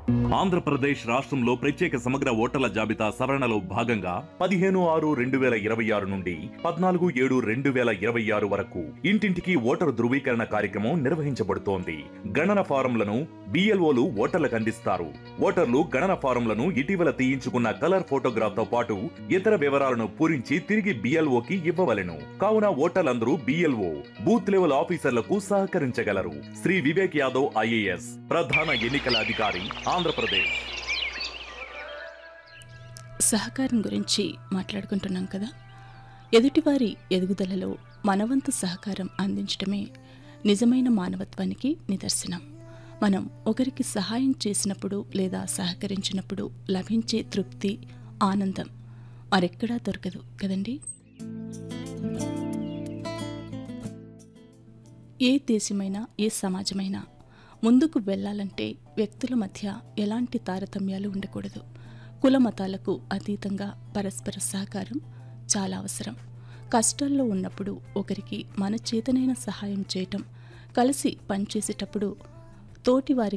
ఆంధ్రప్రదేశ్ రాష్ట్రంలో ప్రత్యేక సమగ్ర ఓటర్ల జాబితా సవరణలో భాగంగా పదిహేను ఆరు రెండు వేల ఇరవై ఆరు నుండి పద్నాలుగు ఏడు రెండు వేల ఇరవై ఆరు వరకు ఇంటింటికి ఓటరు ధృవీకరణ కార్యక్రమం నిర్వహించబడుతోంది గణన ఫారంలను బిఎల్ఓలు ఓటర్లకు అందిస్తారు ఓటర్లు గణన ఫారంలను ఇటీవల తీయించుకున్న కలర్ ఫోటోగ్రాఫ్ తో పాటు ఇతర వివరాలను పూరించి తిరిగి బిఎల్ఓకి ఇవ్వవలెను కావున ఓటర్లందరూ బిఎల్ఓ బూత్ లెవెల్ ఆఫీసర్లకు సహకరించగలరు శ్రీ వివేక్ యాదవ్ ఐఏఎస్ ప్రధాన ఎన్నికల అధికారి ఆంధ్రప్రదేశ్ సహకారం గురించి మాట్లాడుకుంటున్నాం కదా ఎదుటివారి ఎదుగుదలలో మనవంతు సహకారం అందించడమే నిజమైన మానవత్వానికి నిదర్శనం మనం ఒకరికి సహాయం చేసినప్పుడు లేదా సహకరించినప్పుడు లభించే తృప్తి ఆనందం మరెక్కడా దొరకదు కదండి ఏ దేశమైనా ఏ సమాజమైనా ముందుకు వెళ్ళాలంటే వ్యక్తుల మధ్య ఎలాంటి తారతమ్యాలు ఉండకూడదు కుల మతాలకు అతీతంగా పరస్పర సహకారం చాలా అవసరం కష్టాల్లో ఉన్నప్పుడు ఒకరికి మన చేతనైన సహాయం చేయటం కలిసి పనిచేసేటప్పుడు తోటి